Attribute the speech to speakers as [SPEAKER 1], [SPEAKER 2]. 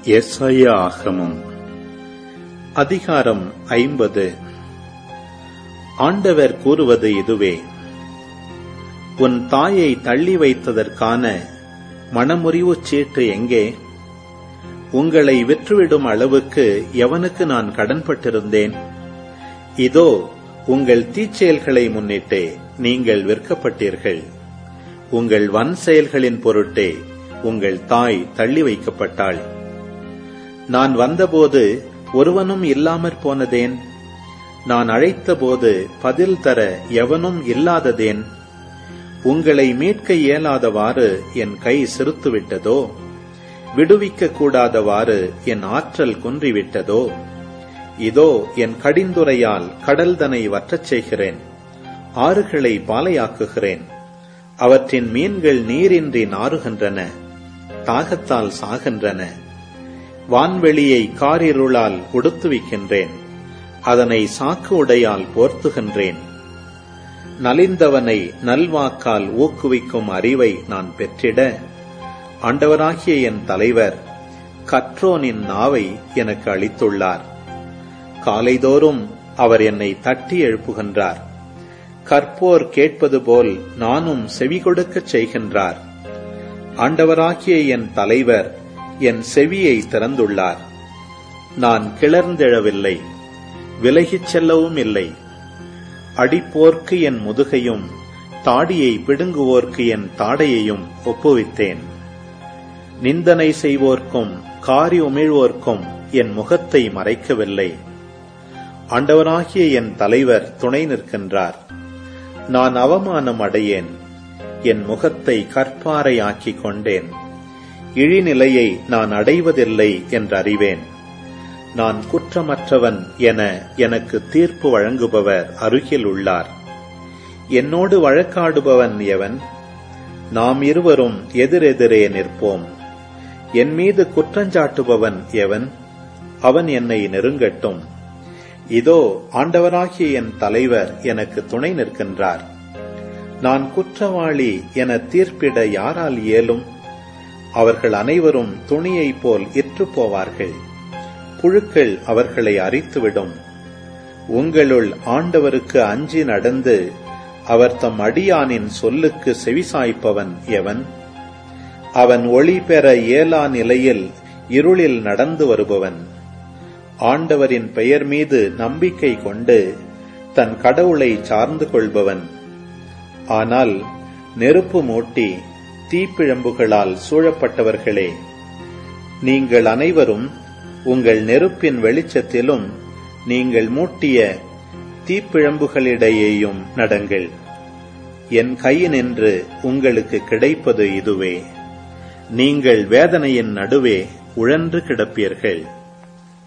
[SPEAKER 1] எஸ்ஐயா ஆகமம் அதிகாரம் ஐம்பது ஆண்டவர் கூறுவது இதுவே உன் தாயை தள்ளி வைத்ததற்கான மனமுறிவுச் சீட்டு எங்கே உங்களை விற்றுவிடும் அளவுக்கு எவனுக்கு நான் கடன்பட்டிருந்தேன் இதோ உங்கள் தீச்செயல்களை முன்னிட்டே நீங்கள் விற்கப்பட்டீர்கள் உங்கள் வன் செயல்களின் பொருட்டே உங்கள் தாய் தள்ளி வைக்கப்பட்டாள் நான் வந்தபோது ஒருவனும் இல்லாமற் போனதேன் நான் அழைத்தபோது பதில் தர எவனும் இல்லாததேன் உங்களை மீட்க இயலாதவாறு என் கை சிறுத்துவிட்டதோ விடுவிக்க கூடாதவாறு என் ஆற்றல் குன்றிவிட்டதோ இதோ என் கடிந்துரையால் கடல்தனை வற்றச் செய்கிறேன் ஆறுகளை பாலையாக்குகிறேன் அவற்றின் மீன்கள் நீரின்றி நாறுகின்றன தாகத்தால் சாகின்றன வான்வெளியை காரிருளால் ஒடுத்துவிக்கின்றேன் அதனை சாக்கு உடையால் போர்த்துகின்றேன் நலிந்தவனை நல்வாக்கால் ஊக்குவிக்கும் அறிவை நான் பெற்றிட ஆண்டவராகிய என் தலைவர் கற்றோனின் நாவை எனக்கு அளித்துள்ளார் காலைதோறும் அவர் என்னை தட்டி எழுப்புகின்றார் கற்போர் கேட்பது போல் நானும் செவி கொடுக்கச் செய்கின்றார் ஆண்டவராகிய என் தலைவர் என் செவியை திறந்துள்ளார் நான் கிளர்ந்தெழவில்லை விலகிச் செல்லவும் இல்லை அடிப்போர்க்கு என் முதுகையும் தாடியை பிடுங்குவோர்க்கு என் தாடையையும் ஒப்புவித்தேன் நிந்தனை செய்வோர்க்கும் காரி உமிழ்வோர்க்கும் என் முகத்தை மறைக்கவில்லை ஆண்டவராகிய என் தலைவர் துணை நிற்கின்றார் நான் அவமானம் அடையேன் என் முகத்தை கற்பாறையாக்கிக் கொண்டேன் இழிநிலையை நான் அடைவதில்லை என்றறிவேன் நான் குற்றமற்றவன் என எனக்கு தீர்ப்பு வழங்குபவர் அருகில் உள்ளார் என்னோடு வழக்காடுபவன் எவன் நாம் இருவரும் எதிரெதிரே நிற்போம் என் மீது குற்றஞ்சாட்டுபவன் எவன் அவன் என்னை நெருங்கட்டும் இதோ ஆண்டவராகிய என் தலைவர் எனக்கு துணை நிற்கின்றார் நான் குற்றவாளி என தீர்ப்பிட யாரால் இயலும் அவர்கள் அனைவரும் துணியைப் போல் இற்று போவார்கள் புழுக்கள் அவர்களை அரித்துவிடும் உங்களுள் ஆண்டவருக்கு அஞ்சி நடந்து அவர் தம் அடியானின் சொல்லுக்கு செவிசாய்ப்பவன் எவன் அவன் ஒளி பெற இயலா நிலையில் இருளில் நடந்து வருபவன் ஆண்டவரின் பெயர் மீது நம்பிக்கை கொண்டு தன் கடவுளை சார்ந்து கொள்பவன் ஆனால் நெருப்பு மூட்டி தீப்பிழம்புகளால் சூழப்பட்டவர்களே நீங்கள் அனைவரும் உங்கள் நெருப்பின் வெளிச்சத்திலும் நீங்கள் மூட்டிய தீப்பிழம்புகளிடையேயும் நடங்கள் என் கையினின்று உங்களுக்கு கிடைப்பது இதுவே நீங்கள் வேதனையின் நடுவே உழன்று கிடப்பீர்கள்